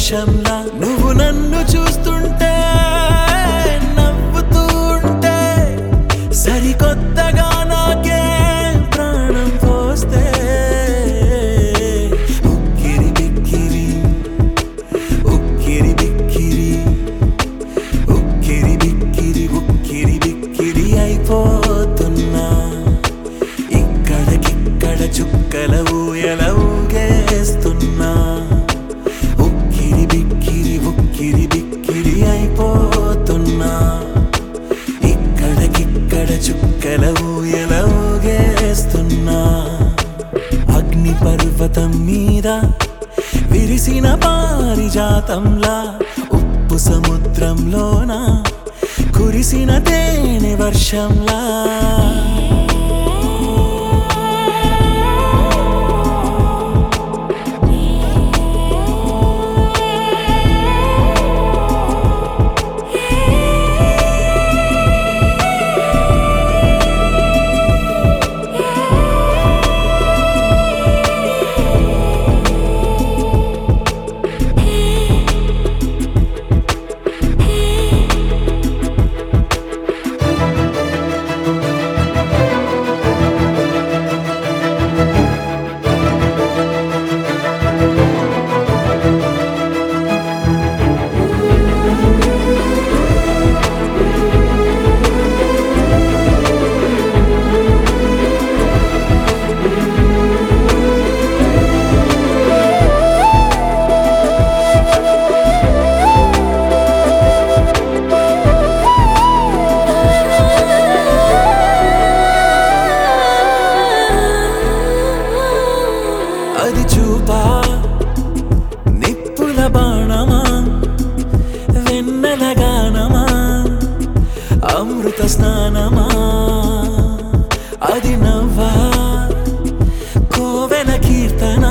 వర్షంలా నువ్వు నన్ను చూస్తుంటే నవ్వుతూ ఉంటే సరికొత్తగా నాకే ప్రాణం పోస్తే ఉక్కిరి బిక్కిరి ఉక్కిరి బిక్కిరి ఉక్కిరి బిక్కిరి ఉక్కిరి బిక్కిరి అయిపోతున్నా ఇక్కడకిక్కడ చుక్కల ఊయల ఊగేస్తున్నా ఉక్కిరి బిక్కిరి ఉక్కిరి బిక్కిరి అయిపోతున్నా ఇక్కడకిక్కడ చుక్కల ఊయల ఊగేస్తున్నా అగ్ని పర్వతం మీద విరిసిన పారిజాతంలా ఉప్పు సముద్రంలోన కురిసిన తేనె వర్షంలా అది చూపా నిప్పుల బాణమా వెన్నెల గానమా అమృత స్నానమా అది నవ్వా కోవెల కీర్తన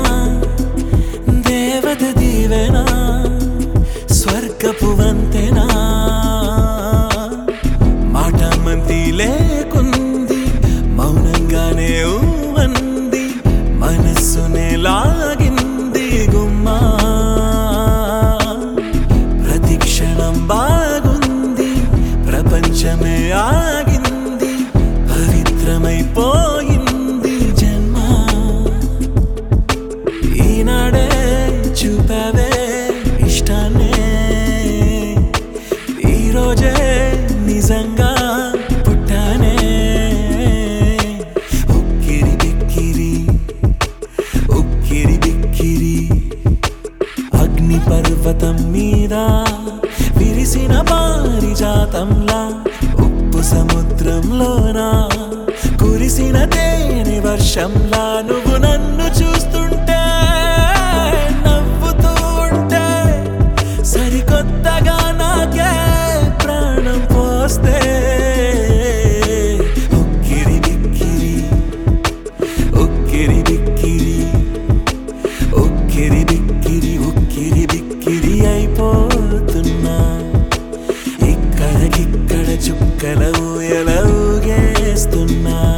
దేవత దీవెన స్వర్గపు వంతెనా మాట మంతి లేకుంది మౌనంగానే ఊమంది మనస్సునే లాగింది గుమ్మా ప్రతి క్షణం బాగుంది ప్రపంచమే ఆగింది పవిత్రమైపోయింది జన్మ ఈనాడే చూపావే ఇష్టాన్నే ఈరోజే నిజంగా పుట్టానే ఉక్కిరి బిక్కిరి ఉక్కిరి బిక్కిరి అగ్ని పర్వతం మీద విరిసిన పారిజాతంలా ఉప్పు సముద్రంలోన కురిసిన తేనె వర్షంలా నువ్వు నన్ను చూస్తుంటే నవ్వుతూ ఉంటే సరికొత్తగా నాకే ప్రాణం పోస్తే ఉక్కిరి బిక్కిరి ఉక్కిరి బిక్కిరి ఉక్కిరి బిక్కిరి ఉక్కిరి బిక్కిరి అయిపోతున్నా ఇక్కడకిక్కడ చుక్కల ఊయల ఊగేస్తున్నా